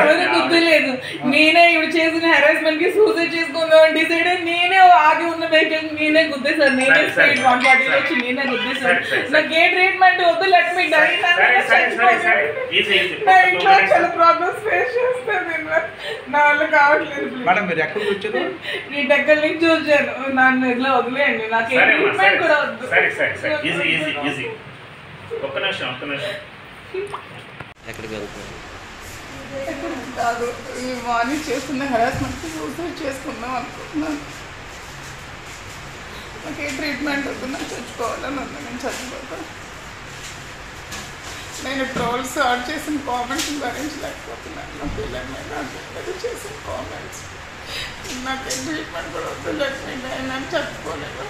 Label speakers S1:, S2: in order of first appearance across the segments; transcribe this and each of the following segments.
S1: ఎవరు బుద్ధి లేదు నేనే ఇవి చేసిన హెరాస్మెంట్ కి సూసైడ్ చేసుకుందాం అని డిసైడ్ అయ్యి నేనే ఆగి ఉన్న వెహికల్ నేనే గుద్దేశాను నేనే
S2: సరే, సరే,
S1: స్పీడ్ వన్ ఫార్టీ
S2: సరే.
S1: వచ్చి నేనే గుద్దేశాను
S2: సరే, సరే, సరే.
S1: నాకు ఏ ట్రీట్మెంట్ వద్దు లెట్ మీ డై
S2: సరే సరే సరే సరే ఈజీ ఈజీ
S1: నా ఇంట్లో చాలా ప్రాబ్లమ్స్ ఫేస్ చేస్తాను నేను నా వల్ల కావట్లేదు
S3: మేడం మీరు ఎక్కడికి వచ్చారు
S1: నీ దగ్గర నుంచి వచ్చాను నన్ను ఇట్లా వదిలేయండి నాకు ఏ
S2: సరే అమ్మా, సరే
S1: ట్రీట్మెంట్ కూడా వద్దు
S2: సరే సరే సరే ఈజీ ఈజీ ఈజీ ఒక్క నిమిషం ఒక్క నిమిషం
S4: ఎక్కడికి వెళ్తున్నారు
S1: ఎక్కడ కాదు ఈ మార్నింగ్ చేసుకున్న హెరాస్మెంట్ సూసైడ్ చేసుకుందాం అనుకుంటున్నాను నాకు ఏ ట్రీట్మెంట్ వద్దు నాకు చచ్చిపోవాలని ఉంది నేను చచ్చిపోతాను నేను ట్రోల్స్ ఆర్ట్ చేసిన కామెంట్స్ భరించలేకపోతున్నాను నా పిల్లల మీద నా పిల్లలు చేసిన కామెంట్స్ నాకు ఏ ట్రీట్మెంట్ కూడా వద్దు లేకపోతే నేను చచ్చిపోలేదు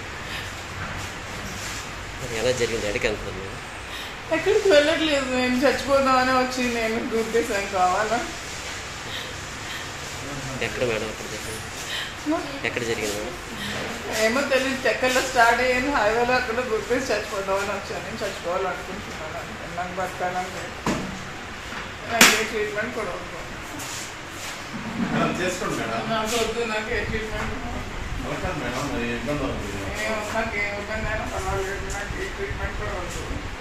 S4: మరి ఎలా జరిగింది ఎక్కడికి వెళ్తున్నారు మీరు?
S1: ఎక్కడికి వెళ్ళట్లేదు నేను చచ్చిపోదామని వచ్చి నేను గుర్తిసాను కావాలా
S4: ఎక్కడ మేడం ఎక్కడ జరిగింది ఎక్కడ జరిగింది మేడం
S1: ఏమో తెలియదు చెక్కల్లో స్టార్ట్ అయ్యాను హైవేలో అక్కడ గుర్తిసి చచ్చిపోదామని వచ్చాను నేను చచ్చిపోవాలనుకుంటున్నాను అంతే. నాకు బతకాలని లేదు. నాకు ఏ ట్రీట్మెంట్ కూడా వద్దు
S3: మేడం చేసుకోండి మేడం
S1: నాకు వద్దు నాకు ఏ ట్రీట్మెంట్
S3: వెల్కమ్ మేడం మరి ఇబ్బంది అవుతుంది
S1: ఏం- నాకు ఏ ఇబ్బంది అయినా పర్వాలేదు నాకు ఏ ట్రీట్మెంట్ కూడా వద్దు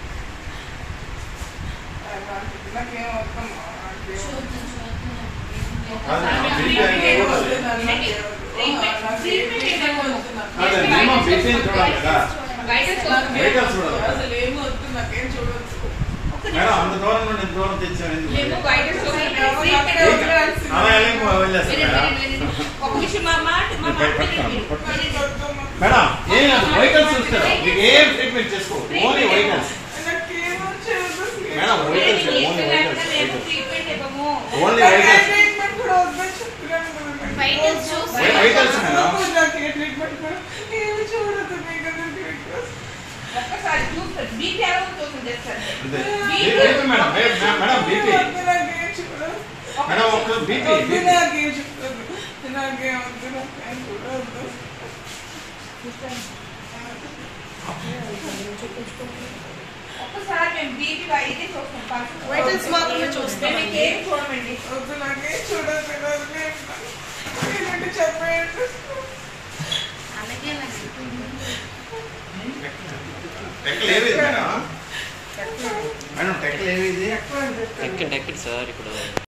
S1: నాకేం వద్దమ్మా నాకేం వద్దు.
S3: కాదు మేడం, బీపీ అయితే
S1: నాకేం
S3: కూడా
S1: వద్దు,
S3: లేదు.
S1: నాకు నాకేం వద్దు. నాకు ఏ ట్రీట్మెంట్ వద్దు నాకు.
S3: అదే మినిమం బీపీ చూడాలి కదా
S1: నాకు
S3: బయట చూడాలి.
S1: అసలు ఏమి వద్దు నాకేం చూడొద్దు
S3: మేడం అంత దూరం నుండి ఇంత దూరం తెచ్చాం ఎందుకు
S1: ఏమో
S3: మేడం?
S1: బయట చూడాలి.
S3: అలా వెళ్ళి వదిలేస్తాం మేడం
S5: ఒక నిమిషం మా మాట మా మాట
S3: పట్టుకోండి,
S5: వినండి.
S3: పట్టుకోండి.
S5: వినండి.
S3: మేడం ఏం లేదు వెహికల్స్ చూస్తారు మీకు ఏం ట్రీట్మెంట్ చేసుకో ఓన్లీ వెహికల్స్
S1: నాకేమో చేయొద్దు.
S3: మేడం వెహికల్స్
S5: వేరే
S3: ఓన్లీ
S5: తీసుకెళ్ళాక
S3: వెహికల్స్
S5: మేము ట్రీట్మెంట్ ఇవ్వము.
S3: ఓన్లీ
S1: నాకు ఏ
S3: వెహికల్స్
S1: ట్రీట్మెంట్ కూడా వద్దని చెప్తున్నాను కదా నేను.
S5: వైటల్స్ చూసి-
S3: వై- వైటల్స్ మేడం.
S1: వద్దు నాకు ఏ ట్రీట్మెంట్ కూడా ఏమి చూడొద్దు మీకు అది ట్రీట్మెంట్.
S5: ఒక్కసారి చూస్తారు బీపీ ఎలా ఉంటుందో చేస్తారు
S3: అంతే. బీపీ మేడం ఏ- మే- మేడం బీపీ
S1: వద్దు నాకేం చూడొద్దు.
S3: మేడం ఒక బీపీ
S1: వద్దు నాకేం చూడొద్దు. నాకేం వద్దు నాకేం చూడొద్దు.
S5: ఒక్కసారి మేము బీపీ అయితే చూస్తాం పల్స్
S1: వైటల్స్ మాత్రమే చూస్తాం.
S5: మేము ఇంకేం చూడమండి
S1: వద్దు నాకేం చూడొద్దు వదిలేయండి. ఏంటంటే చెప్పేయండి
S3: టెక్కలు ఏవి మేడం మేడం టెక్కలు ఏవి ఇది
S4: ఎక్కండి ఎక్కండి సార్ ఇప్పుడు